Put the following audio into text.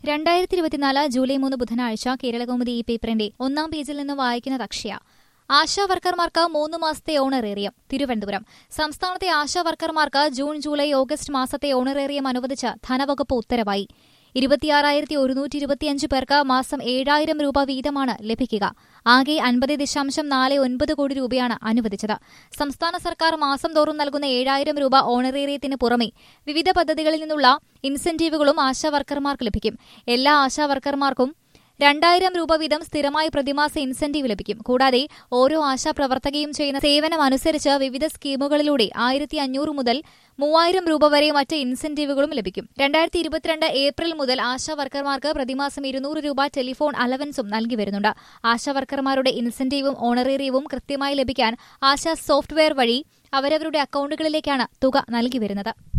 രണ്ടായിരത്തി ഇരുപത്തിനാല് ജൂലൈ മൂന്ന് ബുധനാഴ്ച കേരളകൗമുദി ഈ പേപ്പറിന്റെ ഒന്നാം പേജിൽ നിന്ന് വായിക്കുന്നത് അക്ഷയ ആശാ വർക്കർമാർക്ക് മൂന്ന് മാസത്തെ ഓണറേറിയം തിരുവനന്തപുരം സംസ്ഥാനത്തെ ആശാ വർക്കർമാർക്ക് ജൂൺ ജൂലൈ ഓഗസ്റ്റ് മാസത്തെ ഓണറേറിയം അനുവദിച്ച് ധനവകുപ്പ് ഉത്തരവായി ഇരുപത്തിയാറായിരത്തി ഒരുന്നൂറ്റി ഇരുപത്തിയഞ്ച് പേർക്ക് മാസം ഏഴായിരം രൂപ വീതമാണ് ലഭിക്കുക ആകെ അൻപത് ദശാംശം നാല് ഒൻപത് കോടി രൂപയാണ് അനുവദിച്ചത് സംസ്ഥാന സർക്കാർ മാസം തോറും നൽകുന്ന ഏഴായിരം രൂപ ഓണറേറിയത്തിന് പുറമെ വിവിധ പദ്ധതികളിൽ നിന്നുള്ള ഇൻസെന്റീവുകളും ആശാ വർക്കർമാർക്ക് ലഭിക്കും എല്ലാ ആശാ വർക്കർമാർക്കും രണ്ടായിരം രൂപ വീതം സ്ഥിരമായി പ്രതിമാസ ഇൻസെന്റീവ് ലഭിക്കും കൂടാതെ ഓരോ ആശാപ്രവർത്തകയും ചെയ്യുന്ന സേവനം അനുസരിച്ച് വിവിധ സ്കീമുകളിലൂടെ ആയിരത്തി അഞ്ഞൂറ് മുതൽ മൂവായിരം രൂപ വരെ മറ്റ് ഇൻസെന്റീവുകളും ലഭിക്കും രണ്ടായിരത്തി ഇരുപത്തിരണ്ട് ഏപ്രിൽ മുതൽ ആശാ വർക്കർമാർക്ക് പ്രതിമാസം ഇരുന്നൂറ് രൂപ ടെലിഫോൺ അലവൻസും നൽകി വരുന്നുണ്ട് ആശാ വർക്കർമാരുടെ ഇൻസെന്റീവും ഓണറേറിയവും കൃത്യമായി ലഭിക്കാൻ ആശാ സോഫ്റ്റ്വെയർ വഴി അവരവരുടെ അക്കൌണ്ടുകളിലേക്കാണ് തുക നൽകി വരുന്നത്